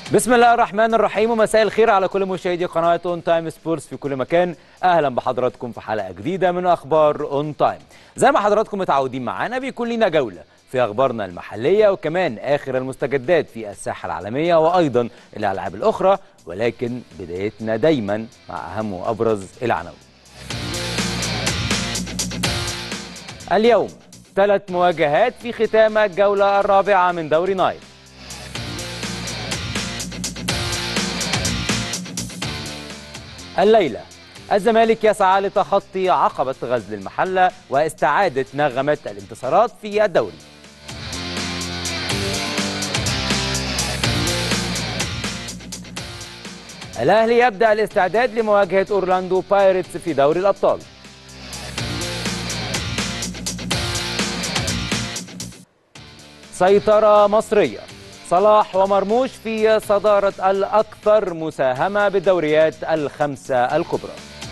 بسم الله الرحمن الرحيم ومساء الخير على كل مشاهدي قناه اون تايم سبورتس في كل مكان اهلا بحضراتكم في حلقه جديده من اخبار اون تايم زي ما حضراتكم متعودين معانا بيكون لنا جوله في اخبارنا المحليه وكمان اخر المستجدات في الساحه العالميه وايضا الالعاب الاخرى ولكن بدايتنا دايما مع اهم وابرز العناوين اليوم ثلاث مواجهات في ختام الجوله الرابعه من دوري نايل الليلة الزمالك يسعى لتخطي عقبة غزل المحلة واستعادة نغمة الانتصارات في الدوري الأهلي يبدأ الاستعداد لمواجهة أورلاندو بايرتس في دوري الأبطال سيطرة مصرية صلاح ومرموش في صدارة الأكثر مساهمة بالدوريات الخمسة الكبرى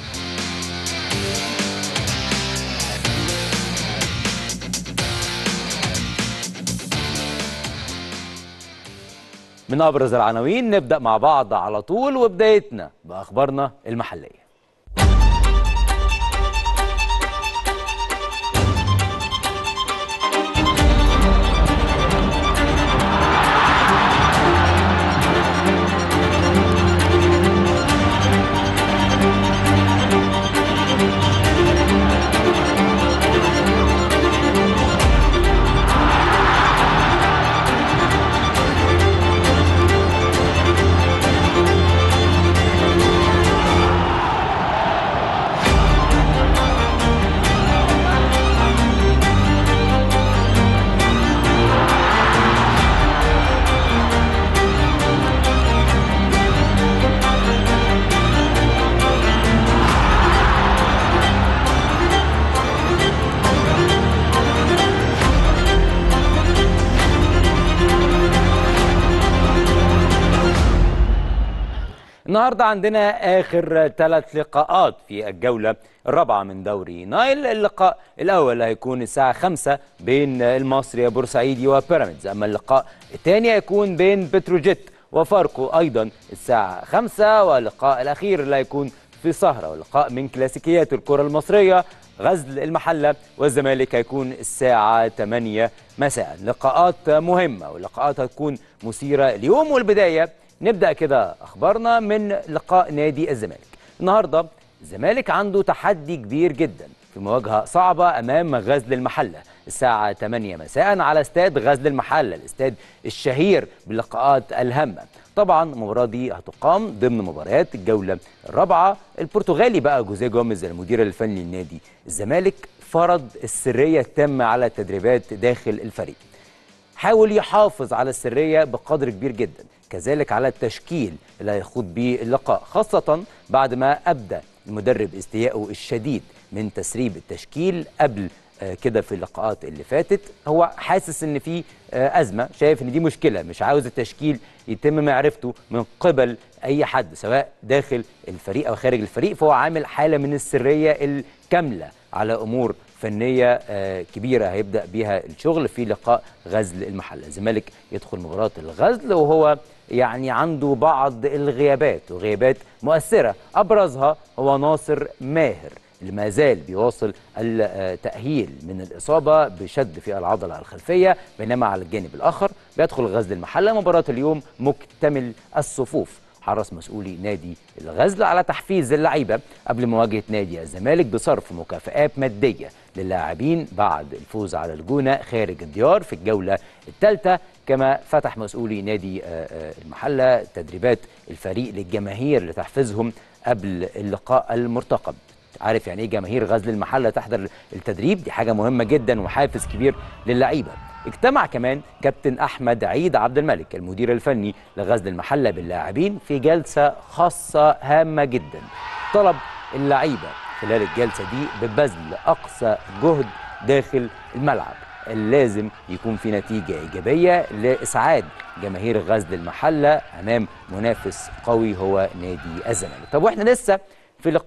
من أبرز العناوين نبدأ مع بعض على طول وبدايتنا بأخبارنا المحلية النهارده عندنا اخر ثلاث لقاءات في الجوله الرابعه من دوري نايل اللقاء الاول هيكون الساعه 5 بين المصري بورسعيدي وبيراميدز اما اللقاء الثاني هيكون بين بتروجيت وفاركو ايضا الساعه 5 واللقاء الاخير اللي هيكون في سهره ولقاء من كلاسيكيات الكره المصريه غزل المحله والزمالك هيكون الساعه 8 مساء لقاءات مهمه ولقاءات هتكون مثيره اليوم والبدايه نبدا كده اخبارنا من لقاء نادي الزمالك النهارده الزمالك عنده تحدي كبير جدا في مواجهه صعبه امام غزل المحله الساعه 8 مساء على استاد غزل المحله الاستاد الشهير باللقاءات الهامه طبعا المباراه دي هتقام ضمن مباريات الجوله الرابعه البرتغالي بقى جوزيه جوميز المدير الفني لنادي الزمالك فرض السريه التامه على التدريبات داخل الفريق حاول يحافظ على السريه بقدر كبير جدا كذلك على التشكيل اللي هيخوض بيه اللقاء خاصة بعد ما أبدى المدرب استيائه الشديد من تسريب التشكيل قبل كده في اللقاءات اللي فاتت هو حاسس ان في ازمه شايف ان دي مشكله مش عاوز التشكيل يتم معرفته من قبل اي حد سواء داخل الفريق او خارج الفريق فهو عامل حاله من السريه الكامله على امور فنيه كبيره هيبدا بيها الشغل في لقاء غزل المحله الزمالك يدخل مباراه الغزل وهو يعني عنده بعض الغيابات وغيابات مؤثره ابرزها هو ناصر ماهر اللي ما زال بيواصل التاهيل من الاصابه بشد في العضله الخلفيه بينما على الجانب الاخر بيدخل غزل المحله مباراه اليوم مكتمل الصفوف حرص مسؤولي نادي الغزل على تحفيز اللعيبه قبل مواجهه نادي الزمالك بصرف مكافآت ماديه للاعبين بعد الفوز على الجونه خارج الديار في الجوله الثالثه كما فتح مسؤولي نادي المحله تدريبات الفريق للجماهير لتحفيزهم قبل اللقاء المرتقب عارف يعني ايه جماهير غزل المحله تحضر التدريب دي حاجه مهمه جدا وحافز كبير للعيبه اجتمع كمان كابتن احمد عيد عبد الملك المدير الفني لغزل المحله باللاعبين في جلسه خاصه هامه جدا طلب اللعيبه خلال الجلسه دي ببذل اقصى جهد داخل الملعب لازم يكون في نتيجة إيجابية لإسعاد جماهير غزل المحلة أمام منافس قوي هو نادي الزمالك طب وإحنا لسه في لقاء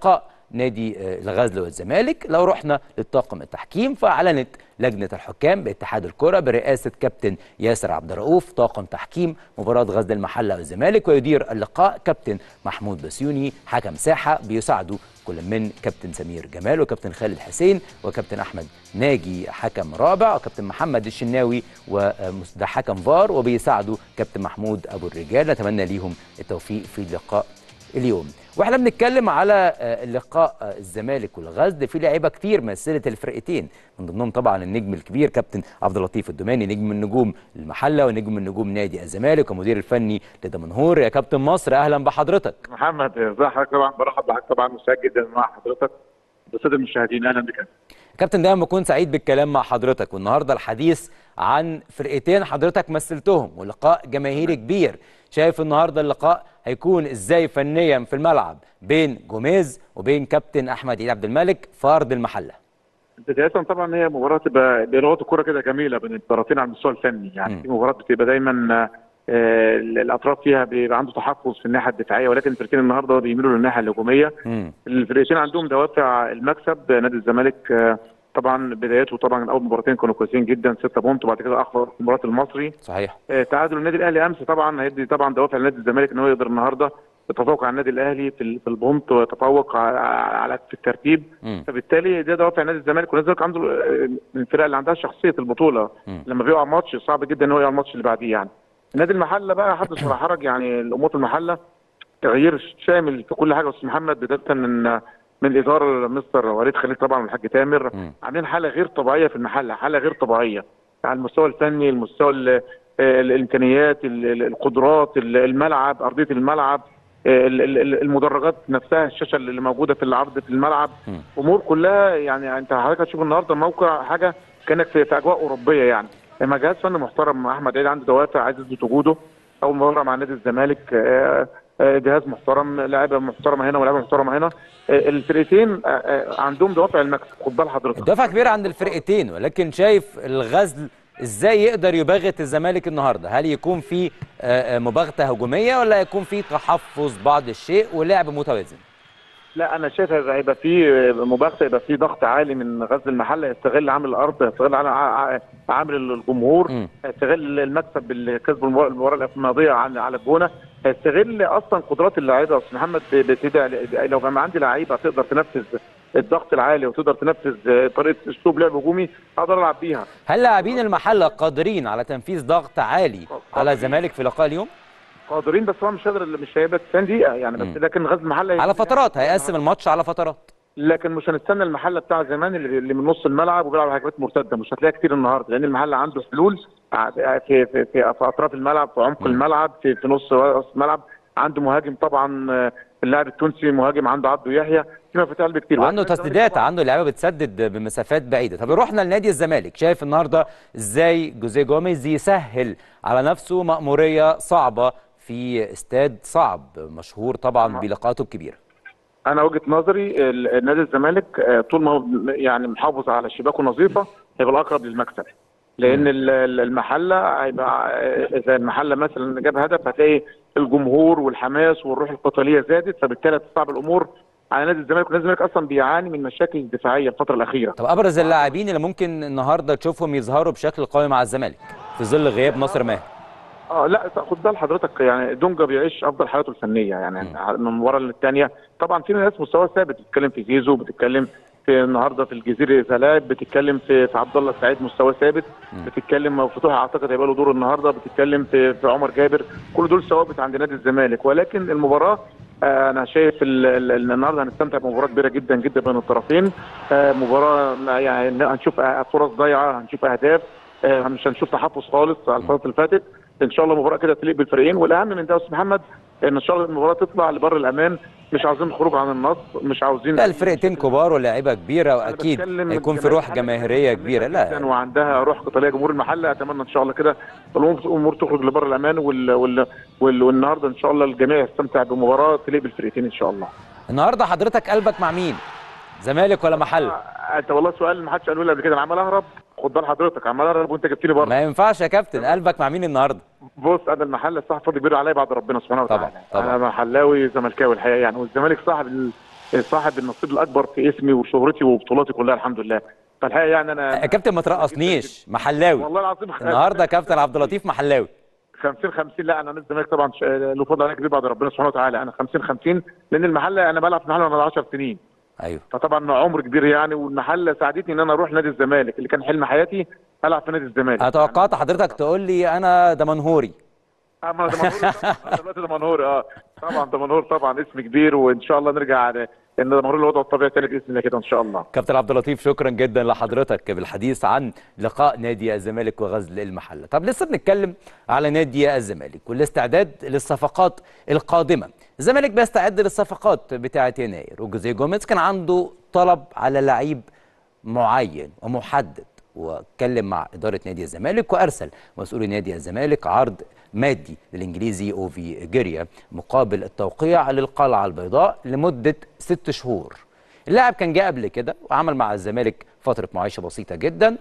نادي آه، الغزل والزمالك لو رحنا للطاقم التحكيم فاعلنت لجنه الحكام باتحاد الكره برئاسه كابتن ياسر عبد الرؤوف طاقم تحكيم مباراه غزل المحله والزمالك ويدير اللقاء كابتن محمود بسيوني حكم ساحه بيساعده كل من كابتن سمير جمال وكابتن خالد حسين وكابتن احمد ناجي حكم رابع وكابتن محمد الشناوي وده حكم فار وبيساعده كابتن محمود ابو الرجال نتمنى ليهم التوفيق في اللقاء اليوم واحنا بنتكلم على آه، اللقاء آه، الزمالك والغزل في لعيبه كتير مثلت الفرقتين من ضمنهم طبعا النجم الكبير كابتن عبد اللطيف الدوماني نجم من نجوم المحله ونجم من نجوم نادي الزمالك ومدير الفني لدمنهور يا كابتن مصر اهلا بحضرتك محمد ازي حضرتك طبعا برحب بحضرتك طبعا مسعد جدا مع حضرتك بالساده المشاهدين اهلا بك كابتن دايما بكون سعيد بالكلام مع حضرتك والنهارده الحديث عن فرقتين حضرتك مثلتهم ولقاء جماهيري كبير شايف النهارده اللقاء هيكون ازاي فنيا في الملعب بين جوميز وبين كابتن احمد عيد عبد الملك في ارض المحله بدايه طبعا هي مباراه تبقى بلغه الكوره كده جميله بين الطرفين على المستوى الفني يعني مم. في مباراه بتبقى دايما آه، الاطراف فيها بيبقى عنده تحفظ في الناحيه الدفاعيه ولكن الفريقين النهارده بيميلوا للناحيه الهجوميه امم الفريقين عندهم دوافع المكسب نادي الزمالك آه، طبعا بدايته طبعا اول مباراتين كانوا كويسين جدا 6 بونت وبعد كده اخر مباراه المصري صحيح آه، تعادل النادي الاهلي امس طبعا هيدي طبعا دوافع لنادي الزمالك ان هو يقدر النهارده يتفوق على النادي الاهلي في ال- في البونت ويتفوق على- على في الترتيب امم فبالتالي ده دوافع نادي الزمالك ونادي الزمالك عنده آه، من الفرق اللي عندها شخصيه البطوله مم. لما بيقع ماتش صعب جدا ان هو يقع الماتش اللي بعديه يعني نادي المحله بقى حدث ولا حرج يعني الامور في المحله تغيير شامل في كل حاجه يا استاذ محمد بدايه من من اداره مستر وليد خليل طبعا والحاج تامر مم. عاملين حاله غير طبيعيه في المحله حاله غير طبيعيه على المستوى الفني المستوى ال- آه، الامكانيات ال- ال- القدرات ال- الملعب ارضيه الملعب آه، ال- ال- ال- المدرجات نفسها الشاشه اللي موجوده في العرض في الملعب مم. امور كلها يعني انت حضرتك هتشوف النهارده الموقع حاجه كانك في, في اجواء اوروبيه يعني لما جهاز فني محترم احمد عيد عنده دوافع عايز يثبت وجوده اول مره مع نادي الزمالك آه، آه، جهاز محترم لاعيبه محترمه هنا ولاعيبه محترمه هنا آه، الفرقتين آه، آه، عندهم دوافع المكسب خد بال حضرتك الدفعه كبيره عند الفرقتين ولكن شايف الغزل ازاي يقدر يباغت الزمالك النهارده هل يكون في آه، آه، مباغته هجوميه ولا يكون في تحفظ بعض الشيء ولعب متوازن لا انا شايف هيبقى هيبقى في مباغته يبقى في ضغط عالي من غزل المحله يستغل عامل الارض يستغل عامل- ع- عامل الجمهور مم. يستغل المكسب اللي كسبه المبار- المباراه الماضيه على على الجونه يستغل اصلا قدرات اللعيبه يا استاذ محمد ب- بتدعي لو كان عندي لعيبه تقدر تنفذ الضغط العالي وتقدر تنفذ طريقه اسلوب لعب هجومي اقدر العب بيها هل لاعبين المحله قادرين على تنفيذ ضغط عالي على الزمالك في لقاء اليوم قادرين بس هو مش قادر مش هيبقى 90 دقيقه يعني بس مم. لكن غزل المحله على فترات هيقسم الماتش على فترات لكن مش هنستنى المحله بتاع زمان اللي اللي من نص الملعب وبيلعب هجمات مرتده مش هتلاقيها كتير النهارده لان المحله عنده حلول ع- في في في, في اطراف الملعب في عمق مم. الملعب في, في نص وسط الملعب عنده مهاجم طبعا آه، اللاعب التونسي مهاجم عنده عبده يحيى في مفاتيح قلب كتير وعنده ولكن تسديدات طبعاً عنده لعيبه بتسدد بمسافات بعيده طب رحنا لنادي الزمالك شايف النهارده ازاي جوزيه جوميز يسهل على نفسه مأموريه صعبه في استاد صعب مشهور طبعا بلقاءاته الكبيره انا وجهه نظري ال- نادي الزمالك آه، طول ما هو يعني محافظ على شباكه نظيفه هيبقى الاقرب للمكسب لان ال- ال- المحله هيبقى آه، اذا المحله مثلا جاب هدف هتلاقي الجمهور والحماس والروح القتاليه زادت فبالتالي هتصعب الامور على نادي الزمالك ونادي الزمالك اصلا بيعاني من مشاكل دفاعيه الفتره الاخيره طب ابرز اللاعبين اللي ممكن النهارده تشوفهم يظهروا بشكل قوي مع الزمالك في ظل غياب ناصر ماهر اه لا خد بال حضرتك يعني دونجا بيعيش افضل حياته الفنيه يعني من مباراه للثانيه طبعا في ناس مستوى ثابت بتتكلم في زيزو بتتكلم في النهارده في الجزيري زلاعب بتتكلم في في عبد الله السعيد مستوى ثابت بتتكلم فتوح اعتقد هيبقى له دور النهارده بتتكلم في في عمر جابر كل دول ثوابت عند نادي الزمالك ولكن المباراه آه، انا شايف ال- ال- ال- النهارده هنستمتع بمباراه كبيره جدا جدا بين الطرفين آه، مباراه يعني هنشوف فرص ضايعه هنشوف اهداف آه، مش هنشوف تحفظ خالص على الفتره اللي فاتت ان شاء الله مباراه كده تليق بالفريقين والاهم من ده يا استاذ محمد ان ان شاء الله المباراه تطلع لبر الامان مش عاوزين خروج عن النص مش عاوزين لا الفرقتين كبار ولاعيبه كبيره أنا واكيد بتكلم هيكون في الجماهير روح المحلة جماهيريه جداً كبيره جداً لا وعندها روح قتاليه جمهور المحله اتمنى ان شاء الله كده الامور الامور تخرج لبر الامان وال... وال... وال... والنهارده ان شاء الله الجميع يستمتع بمباراه تليق بالفرقتين ان شاء الله النهارده حضرتك قلبك مع مين زمالك ولا محل انت والله سؤال ما حدش قاله لي قبل كده انا عمال اهرب خد بال حضرتك عمال اهرب وانت جبتني بره ما ينفعش يا كابتن قلبك مع مين النهارده بص انا المحل صاحب فضل كبير عليا بعد ربنا سبحانه طبعاً، وتعالى طبعاً. انا محلاوي زملكاوي الحقيقه يعني والزمالك صاحب ال- صاحب النصيب الاكبر في اسمي وشهرتي وبطولاتي كلها الحمد لله فالحقيقه يعني انا يا كابتن ما ترقصنيش محلاوي والله العظيم النهارده كابتن عبد اللطيف محلاوي 50 50 لا انا نادي الزمالك طبعا ش- له فضل عليك كبير بعد ربنا سبحانه وتعالى انا 50 50 لان المحله انا بلعب في المحله وانا 10 سنين ايوه فطبعا عمر كبير يعني والمحله ساعدتني ان انا اروح نادي الزمالك اللي كان حلم حياتي العب في نادي الزمالك انا توقعت حضرتك تقول لي انا دمنهوري اه ما أنا دمنهوري طبعاً. أنا دلوقتي دمنهوري اه طبعا دمنهور طبعا اسم كبير وان شاء الله نرجع ل- ان دمنهور الوضع الطبيعي تاني باذن الله كده ان شاء الله كابتن عبد اللطيف شكرا جدا لحضرتك بالحديث عن لقاء نادي الزمالك وغزل المحله طب لسه بنتكلم على نادي الزمالك والاستعداد للصفقات القادمه الزمالك بيستعد للصفقات بتاعه يناير وجوزيه جوميز كان عنده طلب على لعيب معين ومحدد واتكلم مع اداره نادي الزمالك وارسل مسؤول نادي الزمالك عرض مادي للانجليزي اوفي جيريا مقابل التوقيع للقلعه البيضاء لمده ست شهور اللاعب كان جاء قبل كده وعمل مع الزمالك فترة معايشة بسيطة جدا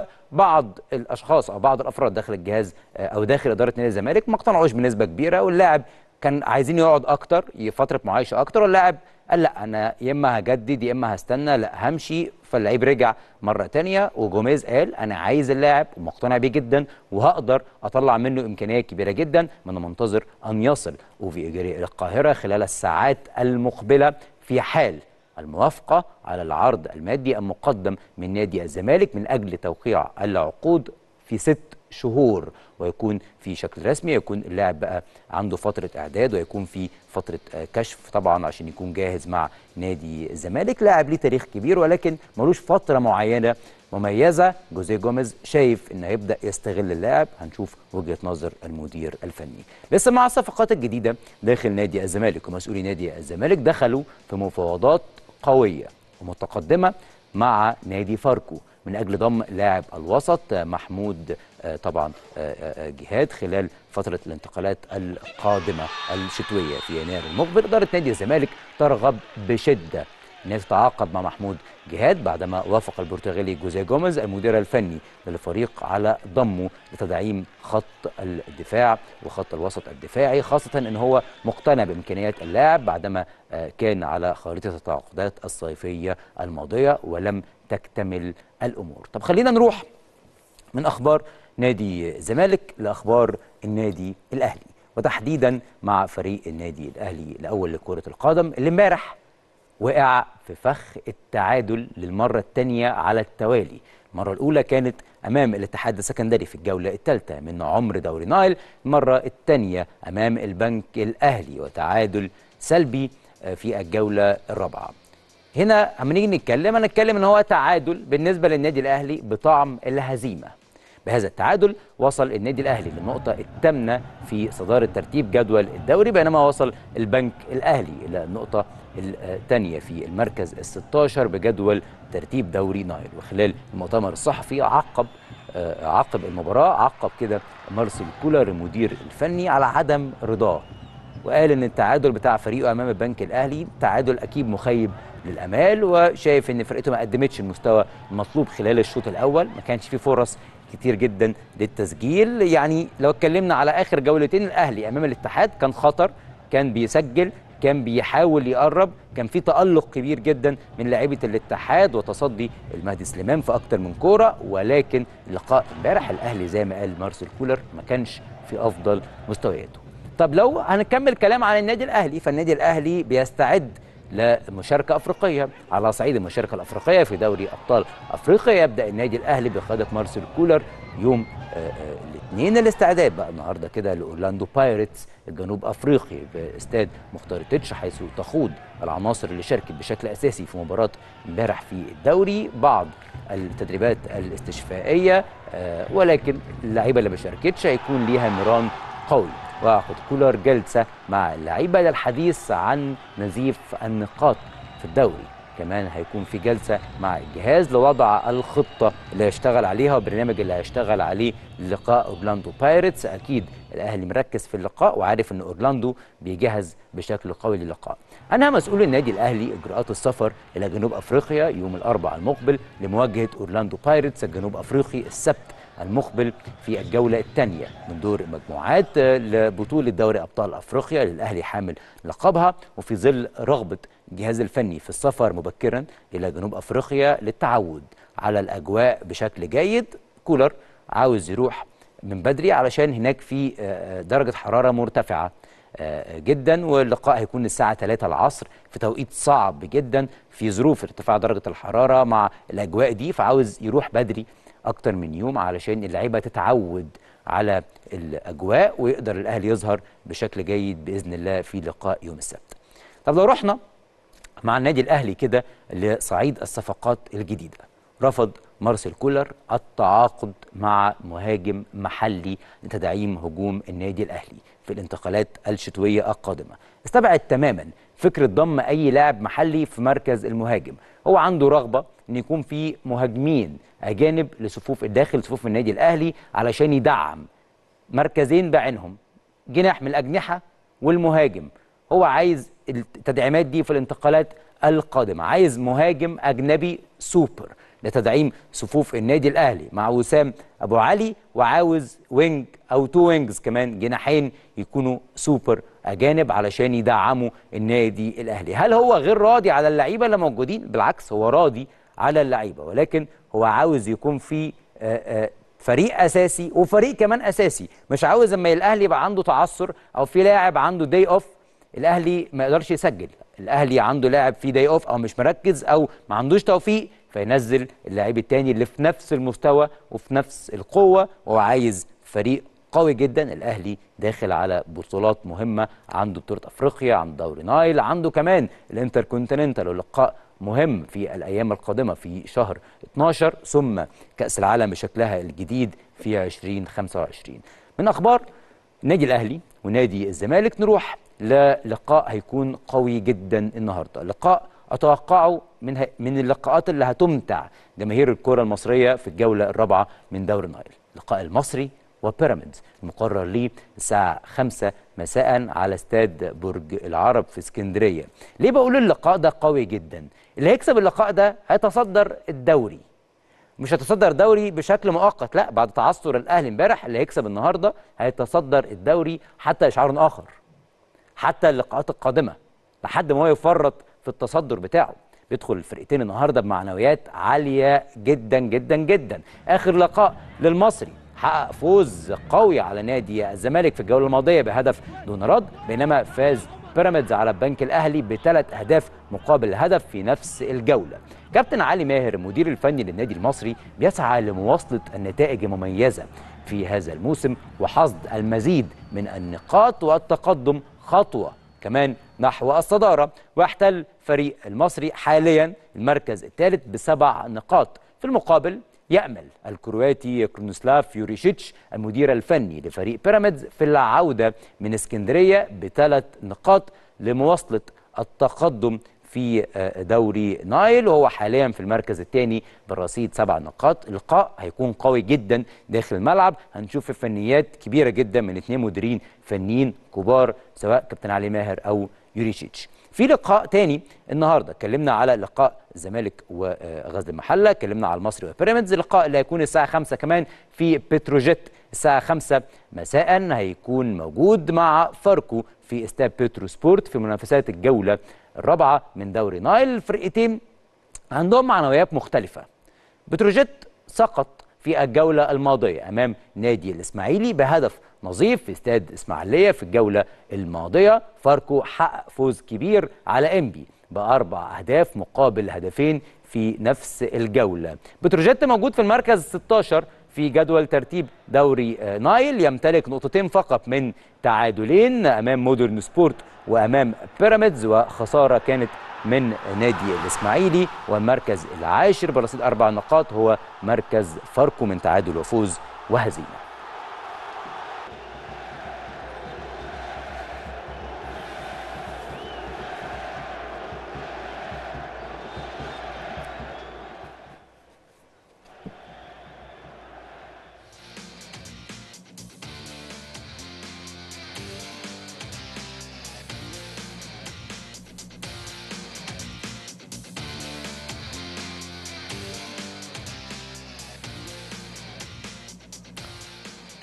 وبعض الأشخاص أو بعض الأفراد داخل الجهاز آه، أو داخل إدارة نادي الزمالك ما اقتنعوش بنسبة كبيرة واللاعب كان عايزين يقعد أكتر فترة معايشة أكتر واللاعب قال لا أنا يا إما هجدد يا إما هستنى لا همشي فاللعيب رجع مرة تانية وجوميز قال أنا عايز اللاعب ومقتنع بيه جدا وهقدر أطلع منه إمكانيات كبيرة جدا من منتظر أن يصل أوفي إجري إلى القاهرة خلال الساعات المقبلة في حال الموافقة على العرض المادي المقدم من نادي الزمالك من أجل توقيع العقود في ست شهور ويكون في شكل رسمي يكون اللاعب بقى عنده فترة إعداد ويكون في فترة آه، كشف طبعا عشان يكون جاهز مع نادي الزمالك لاعب ليه تاريخ كبير ولكن ملوش فترة معينة مميزة جوزيه جوميز شايف انه هيبدأ يستغل اللاعب هنشوف وجهة نظر المدير الفني لسه مع الصفقات الجديدة داخل نادي الزمالك ومسؤولي نادي الزمالك دخلوا في مفاوضات قوية ومتقدمة مع نادي فاركو من اجل ضم لاعب الوسط آه، محمود آه، طبعا آه، آه، جهاد خلال فتره الانتقالات القادمه الشتويه في يناير المقبل اداره نادي الزمالك ترغب بشده ان تتعاقد مع محمود جهاد بعدما وافق البرتغالي جوزيه جوميز المدير الفني للفريق على ضمه لتدعيم خط الدفاع وخط الوسط الدفاعي خاصه ان هو مقتنع بامكانيات اللاعب بعدما آه، كان على خريطه التعاقدات الصيفيه الماضيه ولم تكتمل الامور طب خلينا نروح من اخبار نادي الزمالك لاخبار النادي الاهلي وتحديدا مع فريق النادي الاهلي الاول لكره القدم اللي امبارح وقع في فخ التعادل للمره الثانيه على التوالي المره الاولى كانت امام الاتحاد السكندري في الجوله الثالثه من عمر دوري نايل المره الثانيه امام البنك الاهلي وتعادل سلبي آه، في الجوله الرابعه هنا لما نيجي نتكلم هنتكلم ان هو تعادل بالنسبه للنادي الاهلي بطعم الهزيمه بهذا التعادل وصل النادي الاهلي للنقطه الثامنه في صداره ترتيب جدول الدوري بينما وصل البنك الاهلي الى النقطه الثانيه في المركز ال 16 بجدول ترتيب دوري نايل وخلال المؤتمر الصحفي عقب آه، عقب المباراه عقب كده مارسيل كولر المدير الفني على عدم رضاه وقال ان التعادل بتاع فريقه امام البنك الاهلي تعادل اكيد مخيب للامال وشايف ان فرقته ما قدمتش المستوى المطلوب خلال الشوط الاول ما كانش فيه فرص كتير جدا للتسجيل يعني لو اتكلمنا على اخر جولتين الاهلي امام الاتحاد كان خطر كان بيسجل كان بيحاول يقرب كان في تألق كبير جدا من لاعيبه الاتحاد وتصدي المهدي سليمان في اكتر من كوره ولكن لقاء امبارح الاهلي زي ما قال مارسيل كولر ما كانش في افضل مستوياته طب لو هنكمل كلام عن النادي الاهلي فالنادي الاهلي بيستعد لمشاركة أفريقية على صعيد المشاركة الأفريقية في دوري أبطال أفريقيا يبدأ النادي الأهلي بقيادة مارسيل كولر يوم آه، آه، الاثنين الاستعداد بقى النهارده كده لأورلاندو بايرتس الجنوب أفريقي باستاد مختار تتش حيث تخوض العناصر اللي شاركت بشكل أساسي في مباراة امبارح في الدوري بعض التدريبات الاستشفائية آه، ولكن اللعيبة اللي ما شاركتش هيكون ليها ميران قوي واخد كولر جلسه مع اللعيبه للحديث عن نزيف النقاط في الدوري كمان هيكون في جلسه مع الجهاز لوضع الخطه اللي هيشتغل عليها والبرنامج اللي هيشتغل عليه لقاء اورلاندو بايرتس اكيد الاهلي مركز في اللقاء وعارف ان اورلاندو بيجهز بشكل قوي للقاء انا مسؤول النادي الاهلي اجراءات السفر الى جنوب افريقيا يوم الاربعاء المقبل لمواجهه اورلاندو بايرتس الجنوب افريقي السبت المقبل في الجولة الثانية من دور المجموعات آه، لبطولة دوري أبطال أفريقيا للأهلي حامل لقبها وفي ظل رغبة الجهاز الفني في السفر مبكرا إلى جنوب أفريقيا للتعود على الأجواء بشكل جيد كولر عاوز يروح من بدري علشان هناك في آه، درجة حرارة مرتفعة آه، جدا واللقاء هيكون الساعة 3 العصر في توقيت صعب جدا في ظروف ارتفاع درجة الحرارة مع الأجواء دي فعاوز يروح بدري أكتر من يوم علشان اللعيبة تتعود على الأجواء ويقدر الأهلي يظهر بشكل جيد بإذن الله في لقاء يوم السبت طب لو رحنا مع النادي الاهلي كده لصعيد الصفقات الجديده رفض مارسيل كولر التعاقد مع مهاجم محلي لتدعيم هجوم النادي الاهلي في الانتقالات الشتويه القادمه استبعد تماما فكره ضم اي لاعب محلي في مركز المهاجم هو عنده رغبه ان يكون في مهاجمين اجانب لصفوف داخل صفوف النادي الاهلي علشان يدعم مركزين بعينهم جناح من الأجنحة والمهاجم هو عايز التدعيمات دي في الانتقالات القادمة عايز مهاجم أجنبي سوبر لتدعيم صفوف النادي الأهلي مع وسام أبو علي وعاوز وينج أو تو وينجز كمان جناحين يكونوا سوبر أجانب علشان يدعموا النادي الأهلي هل هو غير راضي على اللعيبة اللي موجودين بالعكس هو راضي على اللعيبة ولكن هو عاوز يكون في آه، آه، فريق اساسي وفريق كمان اساسي مش عاوز اما الاهلي يبقى عنده تعثر او في لاعب عنده داي اوف الاهلي ما يقدرش يسجل الاهلي عنده لاعب فيه داي اوف او مش مركز او ما عندوش توفيق فينزل اللاعب التاني اللي في نفس المستوى وفي نفس القوه وهو عايز فريق قوي جدا الاهلي داخل على بطولات مهمه عنده بطوله افريقيا عنده دوري نايل عنده كمان الانتركونتيننتال ولقاء مهم في الايام القادمه في شهر 12 ثم كاس العالم بشكلها الجديد في 2025 من اخبار النادي الاهلي ونادي الزمالك نروح للقاء هيكون قوي جدا النهارده لقاء اتوقعه من ه... من اللقاءات اللي هتمتع جماهير الكره المصريه في الجوله الرابعه من دوري النايل اللقاء المصري وبيراميدز المقرر ليه الساعة 5 مساء على استاد برج العرب في اسكندرية ليه بقول اللقاء ده قوي جدا اللي هيكسب اللقاء ده هيتصدر الدوري مش هيتصدر دوري بشكل مؤقت لا بعد تعثر الاهلي امبارح اللي هيكسب النهارده هيتصدر الدوري حتى اشعار اخر حتى اللقاءات القادمه لحد ما هو يفرط في التصدر بتاعه بيدخل الفرقتين النهارده بمعنويات عاليه جدا جدا جدا اخر لقاء للمصري حقق فوز قوي على نادي الزمالك في الجوله الماضيه بهدف دون رد بينما فاز بيراميدز على البنك الاهلي بثلاث اهداف مقابل هدف في نفس الجوله كابتن علي ماهر المدير الفني للنادي المصري بيسعى لمواصله النتائج المميزه في هذا الموسم وحصد المزيد من النقاط والتقدم خطوه كمان نحو الصداره ويحتل فريق المصري حاليا المركز الثالث بسبع نقاط في المقابل يأمل الكرواتي كرونوسلاف يوريشيتش المدير الفني لفريق بيراميدز في العودة من اسكندرية بثلاث نقاط لمواصلة التقدم في آه، دوري نايل وهو حاليا في المركز الثاني برصيد سبع نقاط اللقاء هيكون قوي جدا داخل الملعب هنشوف فنيات كبيرة جدا من اثنين مديرين فنيين كبار سواء كابتن علي ماهر أو يوريشيتش في لقاء تاني النهارده اتكلمنا على لقاء الزمالك وغزل المحله اتكلمنا على المصري وبيراميدز اللقاء اللي هيكون الساعه 5 كمان في بتروجيت الساعه 5 مساء هيكون موجود مع فاركو في استاد بترو سبورت في منافسات الجوله الرابعه من دوري نايل الفرقتين عندهم معنويات مختلفه بتروجيت سقط في الجولة الماضية أمام نادي الإسماعيلي بهدف نظيف في استاد إسماعيلية في الجولة الماضية فاركو حقق فوز كبير على إنبي بأربع أهداف مقابل هدفين في نفس الجولة بتروجيت موجود في المركز 16 في جدول ترتيب دوري آه، نايل يمتلك نقطتين فقط من تعادلين امام مودرن سبورت وامام بيراميدز وخساره كانت من نادي الاسماعيلي والمركز العاشر برصيد اربع نقاط هو مركز فاركو من تعادل وفوز وهزيمه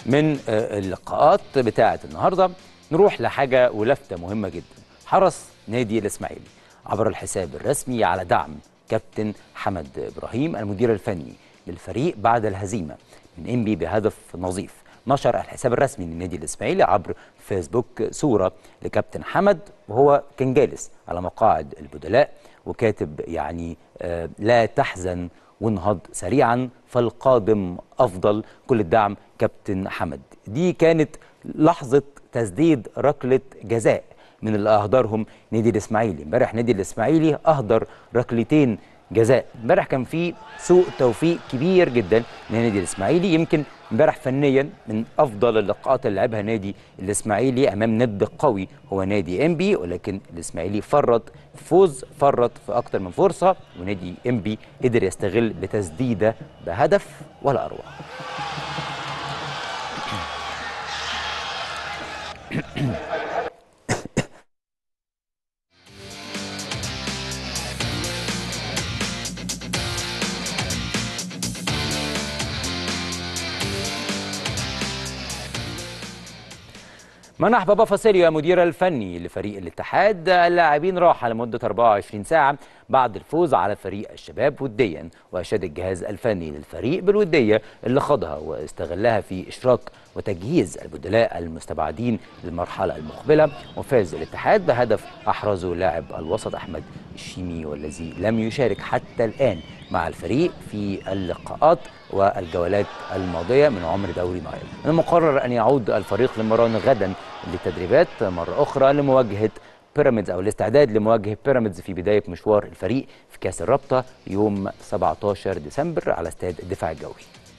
من آه، اللقاءات بتاعه النهارده نروح لحاجه ولفته مهمه جدا حرص نادي الاسماعيلي عبر الحساب الرسمي على دعم كابتن حمد ابراهيم المدير الفني للفريق بعد الهزيمه من انبي بهدف نظيف نشر الحساب الرسمي للنادي الاسماعيلي عبر فيسبوك صوره لكابتن حمد وهو كان جالس على مقاعد البدلاء وكاتب يعني آه لا تحزن وانهض سريعا فالقادم افضل كل الدعم كابتن حمد دي كانت لحظه تسديد ركله جزاء من اللي اهدرهم نادي الاسماعيلي امبارح نادي الاسماعيلي اهدر ركلتين جزاء امبارح كان في سوء توفيق كبير جدا لنادي الاسماعيلي يمكن امبارح فنيا من افضل اللقاءات اللي لعبها نادي الاسماعيلي امام ند قوي هو نادي انبي ولكن الاسماعيلي فرط في فوز فرط في اكتر من فرصه ونادي انبي قدر يستغل بتسديده بهدف ولا اروع منح بابا فاسيليو المدير الفني لفريق الاتحاد اللاعبين راحة لمدة 24 ساعة بعد الفوز على فريق الشباب وديا وأشاد الجهاز الفني للفريق بالودية اللي خاضها واستغلها في إشراك وتجهيز البدلاء المستبعدين للمرحلة المقبلة وفاز الاتحاد بهدف أحرزه لاعب الوسط أحمد الشيمي والذي لم يشارك حتى الآن مع الفريق في اللقاءات والجولات الماضية من عمر دوري نايل من المقرر أن يعود الفريق لمران غدا للتدريبات مرة أخرى لمواجهة بيراميدز أو الاستعداد لمواجهة بيراميدز في بداية مشوار الفريق في كأس الرابطة يوم 17 ديسمبر على استاد الدفاع الجوي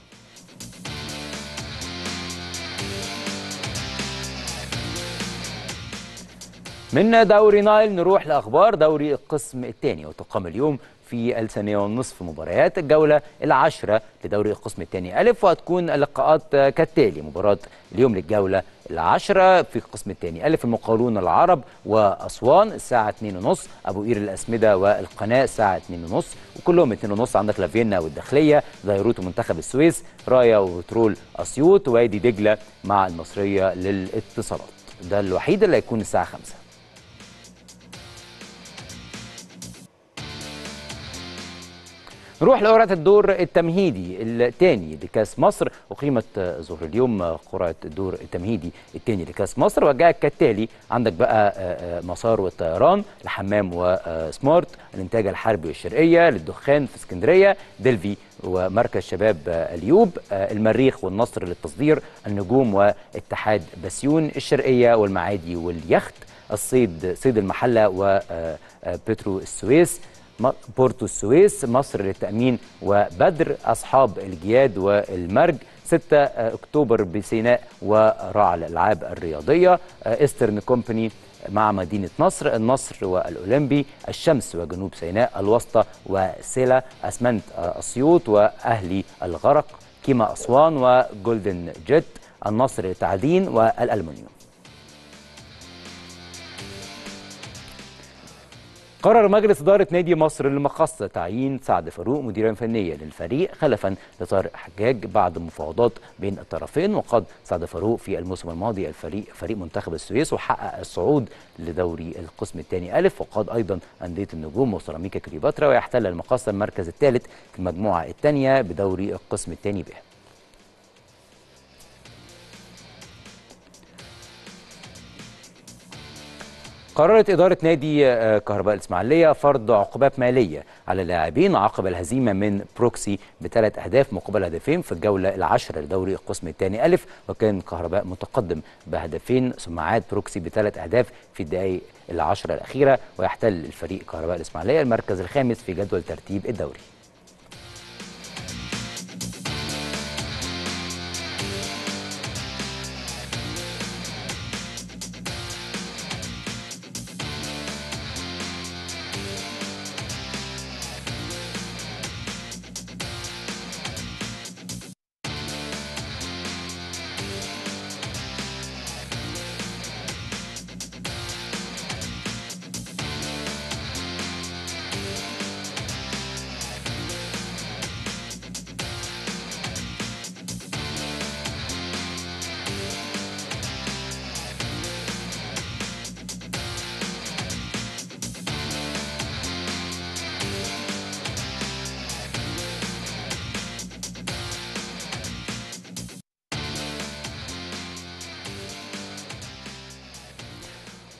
من دوري نايل نروح لاخبار دوري القسم الثاني وتقام اليوم في الثانية والنصف مباريات الجولة العاشرة لدوري القسم الثاني ألف وهتكون اللقاءات كالتالي مباراة اليوم للجولة العاشرة في القسم الثاني ألف المقاولون العرب وأسوان الساعة 2:30 أبو قير الأسمدة والقناة الساعة 2:30 وكلهم 2:30 عندك لافينا والداخلية دايروت ومنتخب السويس رايا وبترول أسيوط وادي دجلة مع المصرية للاتصالات ده الوحيد اللي هيكون الساعة 5 نروح لقرعة الدور التمهيدي الثاني لكاس مصر أقيمت ظهر اليوم قرعة الدور التمهيدي الثاني لكاس مصر وجاءت كالتالي عندك بقى مسار والطيران لحمام وسمارت الإنتاج الحربي والشرقية للدخان في اسكندرية دلفي ومركز شباب اليوب المريخ والنصر للتصدير النجوم واتحاد بسيون الشرقية والمعادي واليخت الصيد صيد المحلة وبترو السويس بورتو السويس مصر للتأمين وبدر أصحاب الجياد والمرج 6 أكتوبر بسيناء وراع الألعاب الرياضية إسترن كومباني مع مدينة نصر النصر والأولمبي الشمس وجنوب سيناء الوسطى وسيلا أسمنت أسيوط وأهلي الغرق كيما أسوان وجولدن جيت النصر للتعدين والألمنيوم قرر مجلس إدارة نادي مصر للمقصة تعيين سعد فاروق مديرا فنيا للفريق خلفا لطارق حجاج بعد مفاوضات بين الطرفين وقد سعد فاروق في الموسم الماضي الفريق فريق منتخب السويس وحقق الصعود لدوري القسم الثاني ألف وقاد أيضا أندية النجوم وسيراميكا كليوباترا ويحتل المقصة المركز الثالث في المجموعة الثانية بدوري القسم الثاني به قررت إدارة نادي كهرباء الإسماعيلية فرض عقوبات مالية على اللاعبين عقب الهزيمة من بروكسي بثلاث أهداف مقابل هدفين في الجولة العاشرة لدوري القسم الثاني ألف وكان كهرباء متقدم بهدفين ثم عاد بروكسي بثلاث أهداف في الدقائق العشرة الأخيرة ويحتل الفريق كهرباء الإسماعيلية المركز الخامس في جدول ترتيب الدوري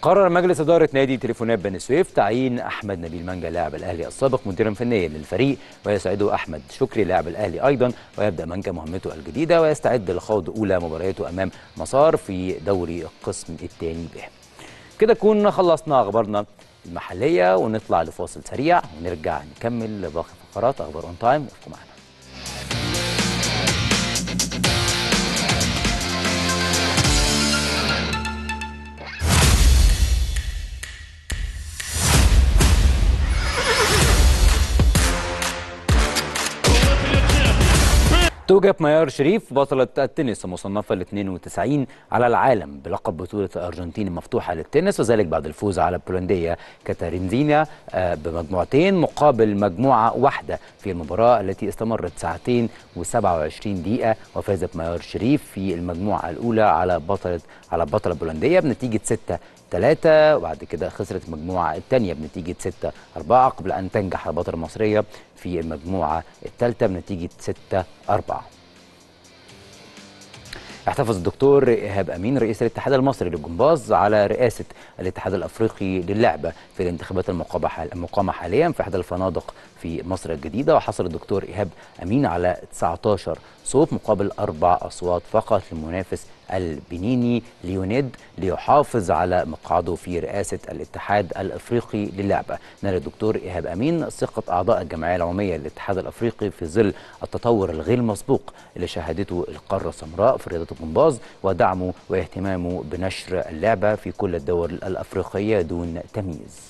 قرر مجلس إدارة نادي تليفونات بني سويف تعيين أحمد نبيل منجا لاعب الأهلي السابق مديرا فنيا للفريق ويسعده أحمد شكري لاعب الأهلي أيضا ويبدأ منجا مهمته الجديدة ويستعد لخوض أولى مبارياته أمام مسار في دوري القسم الثاني به كده كنا خلصنا أخبارنا المحلية ونطلع لفاصل سريع ونرجع نكمل باقي فقرات أخبار أون تايم ابقوا معنا توجت ميار شريف بطلة التنس المصنفة ل 92 على العالم بلقب بطولة الأرجنتين المفتوحة للتنس وذلك بعد الفوز على البولندية كاتارينزينا بمجموعتين مقابل مجموعة واحدة في المباراة التي استمرت ساعتين و27 دقيقة وفازت ميار شريف في المجموعة الأولى على بطلة على البطلة البولندية بنتيجة 6 3 وبعد كده خسرت المجموعة الثانية بنتيجة 6 4 قبل أن تنجح البطلة المصرية في المجموعة الثالثة بنتيجة 6 4 احتفظ الدكتور ايهاب امين رئيس الاتحاد المصري للجمباز على رئاسه الاتحاد الافريقي للعبه في الانتخابات المقامه حاليا في احدى الفنادق في مصر الجديده وحصل الدكتور ايهاب امين على 19 صوت مقابل اربع اصوات فقط للمنافس البنيني ليونيد ليحافظ على مقعده في رئاسه الاتحاد الافريقي للعبه نال الدكتور ايهاب امين ثقه اعضاء الجمعيه العموميه للاتحاد الافريقي في ظل التطور الغير مسبوق اللي شهدته القاره السمراء في رياضه الجمباز ودعمه واهتمامه بنشر اللعبه في كل الدول الافريقيه دون تمييز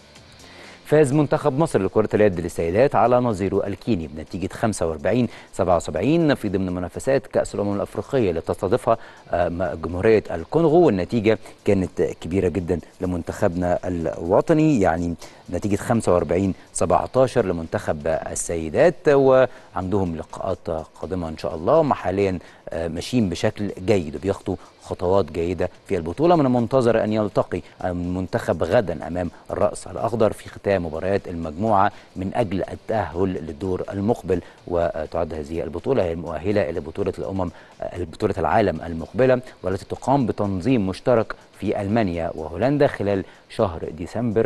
فاز منتخب مصر لكرة اليد للسيدات على نظيره الكيني بنتيجة 45 77 في ضمن منافسات كأس الأمم الأفريقية اللي تستضيفها جمهورية الكونغو والنتيجة كانت كبيرة جدا لمنتخبنا الوطني يعني نتيجة 45 17 لمنتخب السيدات وعندهم لقاءات قادمة إن شاء الله هم حاليا ماشيين بشكل جيد وبيخطوا خطوات جيدة في البطولة من المنتظر أن يلتقي المنتخب غدا أمام الرأس الأخضر في ختام مباريات المجموعة من أجل التأهل للدور المقبل وتعد هذه البطولة هي المؤهلة إلى بطولة الأمم بطولة العالم المقبلة والتي تقام بتنظيم مشترك في ألمانيا وهولندا خلال شهر ديسمبر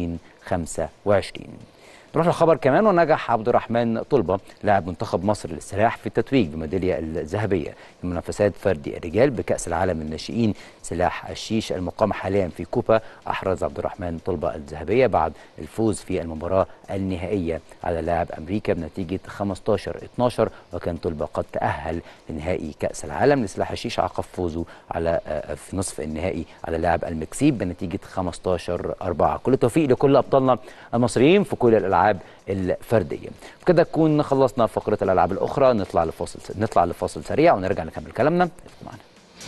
2025 نروح لخبر كمان ونجح عبد الرحمن طلبة لاعب منتخب مصر للسلاح في التتويج بميدالية الذهبية في منافسات فردي الرجال بكأس العالم للناشئين سلاح الشيش المقام حاليا في كوبا أحرز عبد الرحمن طلبة الذهبية بعد الفوز في المباراة النهائية على لاعب أمريكا بنتيجة 15-12 وكان طلبة قد تأهل لنهائي كأس العالم لسلاح الشيش عقب فوزه على في نصف النهائي على لاعب المكسيك بنتيجة 15-4 كل التوفيق لكل أبطالنا المصريين في كل الألعاب الالعاب الفرديه بكده نكون خلصنا فقره الالعاب الاخرى نطلع لفاصل نطلع لفاصل سريع ونرجع نكمل كلامنا ابقوا معنا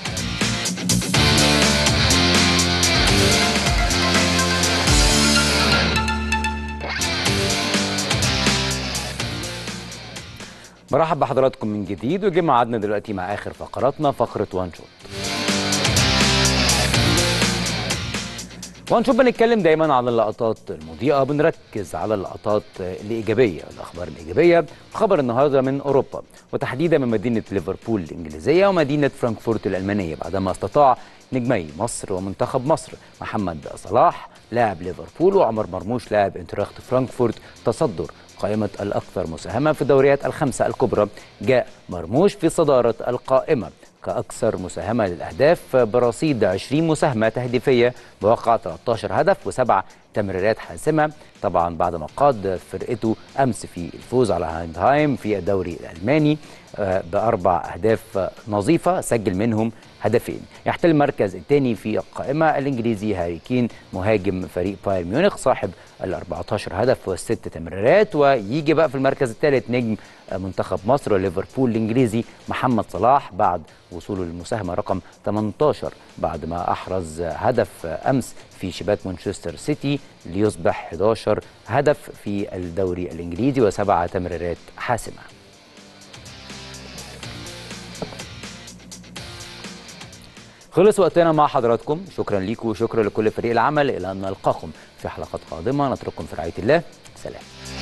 برحب بحضراتكم من جديد وجه ميعادنا دلوقتي مع اخر فقراتنا فقره وان شوت وهنشوف بنتكلم دايما عن اللقطات المضيئه بنركز على اللقطات الايجابيه الاخبار الايجابيه خبر النهارده من اوروبا وتحديدا من مدينه ليفربول الانجليزيه ومدينه فرانكفورت الالمانيه بعدما استطاع نجمي مصر ومنتخب مصر محمد صلاح لاعب ليفربول وعمر مرموش لاعب انتراخت فرانكفورت تصدر قائمة الأكثر مساهمة في الدوريات الخمسة الكبرى جاء مرموش في صدارة القائمة كأكثر مساهمة للأهداف برصيد 20 مساهمة تهديفية بواقع 13 هدف وسبع تمريرات حاسمة طبعا بعد ما قاد فرقته أمس في الفوز على هايندهايم في الدوري الألماني بأربع أهداف نظيفة سجل منهم هدفين يحتل المركز الثاني في القائمة الإنجليزي هاري كين مهاجم فريق بايرن ميونخ صاحب ال 14 هدف والست تمريرات ويجي بقى في المركز الثالث نجم منتخب مصر وليفربول الإنجليزي محمد صلاح بعد وصوله للمساهمة رقم 18 بعد ما أحرز هدف أمس في شباك مانشستر سيتي ليصبح 11 هدف في الدوري الإنجليزي وسبعة تمريرات حاسمة خلص وقتنا مع حضراتكم شكرا لكم وشكرا لكل فريق العمل الى ان نلقاكم في حلقات قادمه نترككم في رعايه الله سلام